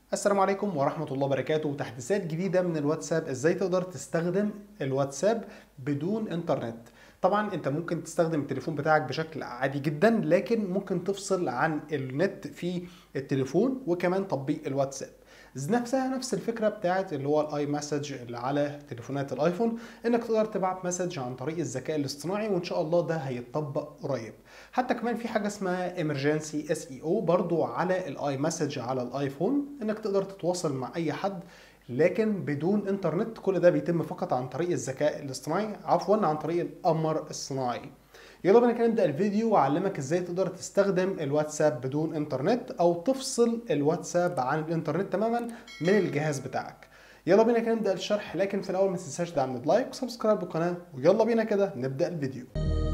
السلام عليكم ورحمة الله وبركاته تحديثات جديدة من الواتساب ازاي تقدر تستخدم الواتساب بدون انترنت طبعا انت ممكن تستخدم التليفون بتاعك بشكل عادي جدا لكن ممكن تفصل عن النت في التليفون وكمان تطبيق الواتساب نفسها نفس الفكره بتاعت اللي هو الاي مسج اللي على تليفونات الايفون انك تقدر تبعت مسج عن طريق الذكاء الاصطناعي وان شاء الله ده هيتطبق قريب حتى كمان في حاجه اسمها emergency اس اي او برضو على الاي مسج على الايفون انك تقدر تتواصل مع اي حد لكن بدون انترنت كل ده بيتم فقط عن طريق الذكاء الاصطناعي عفوا عن طريق القمر الصناعي يلا بينا كده نبدا الفيديو واعلمك ازاي تقدر تستخدم الواتساب بدون انترنت او تفصل الواتساب عن الانترنت تماما من الجهاز بتاعك يلا بينا كده نبدا الشرح لكن في الاول ما تنساش دعم لايك وسبسكرايب بالقناه ويلا بينا كده نبدا الفيديو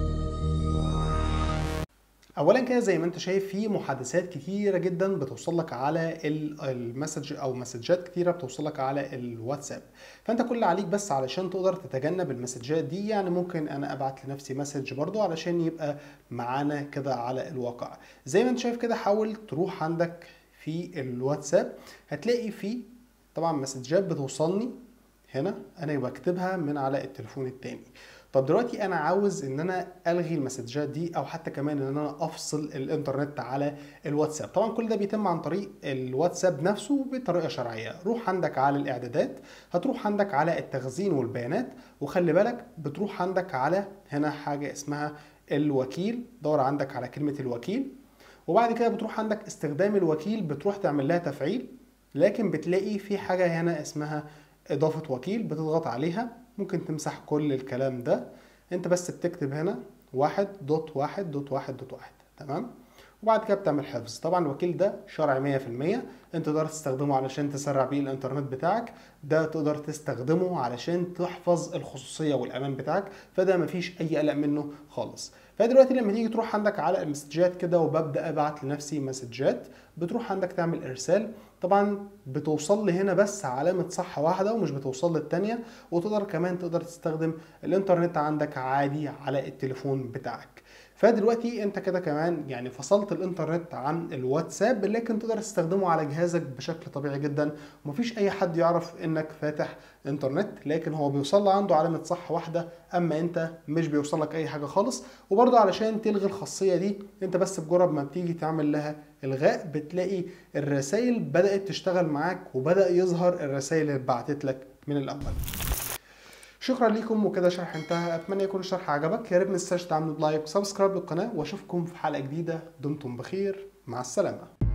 اولا كده زي ما انت شايف في محادثات كتيره جدا بتوصل لك على المسج او مسجات كتيره بتوصل لك على الواتساب فانت كل اللي عليك بس علشان تقدر تتجنب المسجات دي يعني ممكن انا ابعت لنفسي مسج برضو علشان يبقى معانا كده على الواقع زي ما انت شايف كده حاول تروح عندك في الواتساب هتلاقي فيه طبعا مسجات بتوصلني هنا انا بكتبها من على التليفون التاني طب دلوقتي انا عاوز ان انا الغي المسجات دي او حتى كمان ان انا افصل الانترنت على الواتساب طبعا كل ده بيتم عن طريق الواتساب نفسه بطريقه شرعيه روح عندك على الاعدادات هتروح عندك على التخزين والبيانات وخلي بالك بتروح عندك على هنا حاجه اسمها الوكيل دور عندك على كلمه الوكيل وبعد كده بتروح عندك استخدام الوكيل بتروح تعمل لها تفعيل لكن بتلاقي في حاجه هنا اسمها اضافه وكيل بتضغط عليها ممكن تمسح كل الكلام ده انت بس بتكتب هنا واحد دوت واحد دوت واحد دوت واحد تمام وبعد كده بتعمل حفظ طبعا الوكيل ده شرعي 100% انت تقدر تستخدمه علشان تسرع بيه الانترنت بتاعك ده تقدر تستخدمه علشان تحفظ الخصوصيه والامان بتاعك فده مفيش اي قلق منه خالص فدلوقتي لما تيجي تروح عندك على المسجات كده وببدا ابعت لنفسي مسجات بتروح عندك تعمل ارسال طبعا بتوصل لي هنا بس علامه صح واحده ومش بتوصل للتانيه وتقدر كمان تقدر تستخدم الانترنت عندك عادي على التليفون بتاعك فدلوقتي انت كده كمان يعني فصلت الانترنت عن الواتساب لكن تقدر تستخدمه على جهازك بشكل طبيعي جدا ومفيش اي حد يعرف انك فاتح انترنت لكن هو بيوصل عنده علامة صح واحدة اما انت مش بيوصل لك اي حاجة خالص وبرضه علشان تلغي الخاصية دي انت بس بجرب ما بتيجي تعمل لها الغاء بتلاقي الرسائل بدأت تشتغل معاك وبدأ يظهر الرسائل اللي اتبعتت لك من الاول شكرا لكم وكده شرح انتهى اتمنى يكون الشرح عجبك يا ريت ما تنساش تعملوا لايك وسبسكرايب للقناه واشوفكم في حلقه جديده دمتم بخير مع السلامه